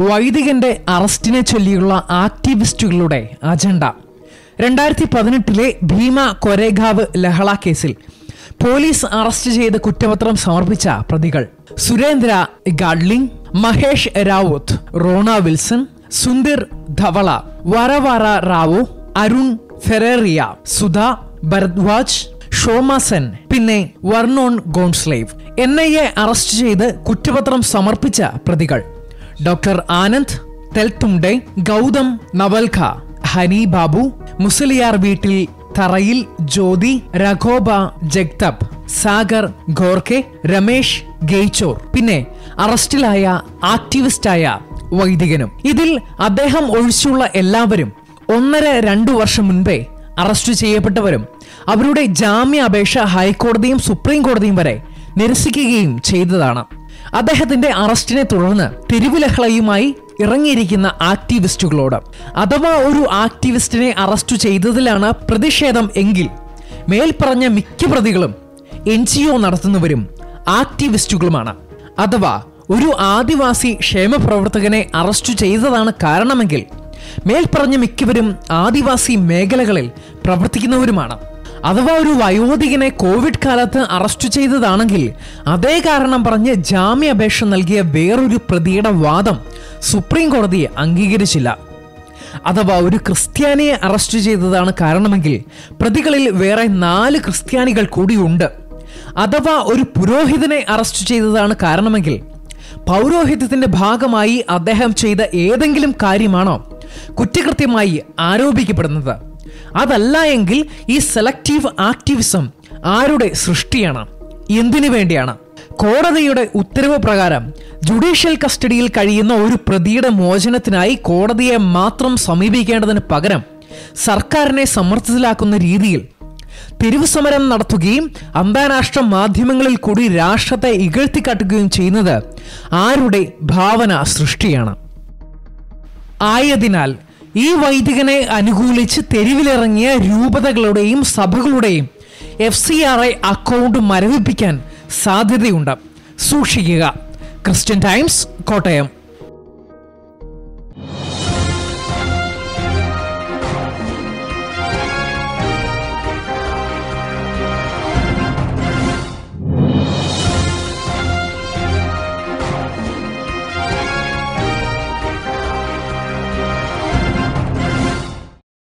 വൈദികന്റെ അറസ്റ്റിനെ ചൊല്ലിയുള്ള ആക്ടിവിസ്റ്റുകളുടെ അജണ്ട രണ്ടായിരത്തി പതിനെട്ടിലെ ഭീമ കൊരേഗാവ് ലഹള കേസിൽ പോലീസ് അറസ്റ്റ് ചെയ്ത് കുറ്റപത്രം സമർപ്പിച്ച പ്രതികൾ സുരേന്ദ്ര ഗാഡ്ലിംഗ് മഹേഷ് റാവുത്ത് റോണ വിൽസൺ സുന്ദർ ധവള വരവാറ റാവു അരുൺ ഫെറേറിയ സുധ ഭരദ്വാജ് ഷോമാസൻ പിന്നെ വർണോൺ ഗോൺസ്ലേവ് എൻ ഐ എ അറസ്റ്റ് ചെയ്ത് കുറ്റപത്രം സമർപ്പിച്ച പ്രതികൾ ഡോക്ടർ ആനന്ദ് തെൽത്തുംഡെ ഗൗതം നവൽഖ ഹനി ബാബു മുസലിയാർ വീട്ടിൽ തറയിൽ ജ്യോതി രഘോബ ജഗ്തബ് സാഗർ ഖോർക്കെ രമേശ് ഗെയ്ച്ചോർ പിന്നെ അറസ്റ്റിലായ ആക്ടിവിസ്റ്റായ വൈദികനും ഇതിൽ അദ്ദേഹം ഒഴിച്ചുള്ള എല്ലാവരും ഒന്നര രണ്ടു വർഷം മുൻപേ അറസ്റ്റ് ചെയ്യപ്പെട്ടവരും അവരുടെ ജാമ്യാപേക്ഷ ഹൈക്കോടതിയും സുപ്രീം കോടതിയും വരെ നിരസിക്കുകയും ചെയ്തതാണ് അദ്ദേഹത്തിന്റെ അറസ്റ്റിനെ തുടർന്ന് തെരുവുലഹളയുമായി ഇറങ്ങിയിരിക്കുന്ന ആക്ടിവിസ്റ്റുകളോട് അഥവാ ഒരു ആക്ടിവിസ്റ്റിനെ അറസ്റ്റ് ചെയ്തതിലാണ് പ്രതിഷേധം എങ്കിൽ മേൽപ്പറഞ്ഞ മിക്ക പ്രതികളും എൻ ജി ഒ നടത്തുന്നവരും ആക്ടിവിസ്റ്റുകളുമാണ് അഥവാ ഒരു ആദിവാസി ക്ഷേമപ്രവർത്തകനെ അറസ്റ്റ് ചെയ്തതാണ് കാരണമെങ്കിൽ മേൽപ്പറഞ്ഞ മിക്കവരും ആദിവാസി മേഖലകളിൽ പ്രവർത്തിക്കുന്നവരുമാണ് അഥവാ ഒരു വയോധികനെ കോവിഡ് കാലത്ത് അറസ്റ്റ് ചെയ്തതാണെങ്കിൽ അതേ കാരണം പറഞ്ഞ് ജാമ്യാപേക്ഷ നൽകിയ വേറൊരു പ്രതിയുടെ വാദം സുപ്രീം കോടതി അംഗീകരിച്ചില്ല അഥവാ ഒരു ക്രിസ്ത്യാനിയെ അറസ്റ്റ് ചെയ്തതാണ് കാരണമെങ്കിൽ പ്രതികളിൽ വേറെ നാല് ക്രിസ്ത്യാനികൾ കൂടിയുണ്ട് അഥവാ ഒരു പുരോഹിതനെ അറസ്റ്റ് ചെയ്തതാണ് കാരണമെങ്കിൽ പൗരോഹിത്യത്തിന്റെ ഭാഗമായി അദ്ദേഹം ചെയ്ത ഏതെങ്കിലും കാര്യമാണോ കുറ്റകൃത്യമായി ആരോപിക്കപ്പെടുന്നത് അതല്ല എങ്കിൽ ഈ സെലക്റ്റീവ് ആക്ടിവിസം ആരുടെ സൃഷ്ടിയാണ് എന്തിനു വേണ്ടിയാണ് കോടതിയുടെ ഉത്തരവ് പ്രകാരം ജുഡീഷ്യൽ കസ്റ്റഡിയിൽ കഴിയുന്ന ഒരു പ്രതിയുടെ മോചനത്തിനായി കോടതിയെ മാത്രം സമീപിക്കേണ്ടതിന് പകരം സർക്കാരിനെ സമ്മർദ്ദത്തിലാക്കുന്ന രീതിയിൽ തെരുവ് സമരം നടത്തുകയും അന്താരാഷ്ട്ര മാധ്യമങ്ങളിൽ കൂടി രാഷ്ട്രത്തെ ഇകഴ്ത്തിക്കാട്ടുകയും ചെയ്യുന്നത് ആരുടെ ഭാവന സൃഷ്ടിയാണ് ആയതിനാൽ ഈ വൈദികനെ അനുകൂലിച്ച് തെരുവിലിറങ്ങിയ രൂപതകളുടെയും സഭകളുടെയും F C R I account മരവിപ്പിക്കാൻ സാധ്യതയുണ്ട് സൂക്ഷിക്കുക ക്രിസ്ത്യൻ ടൈംസ് കോട്ടയം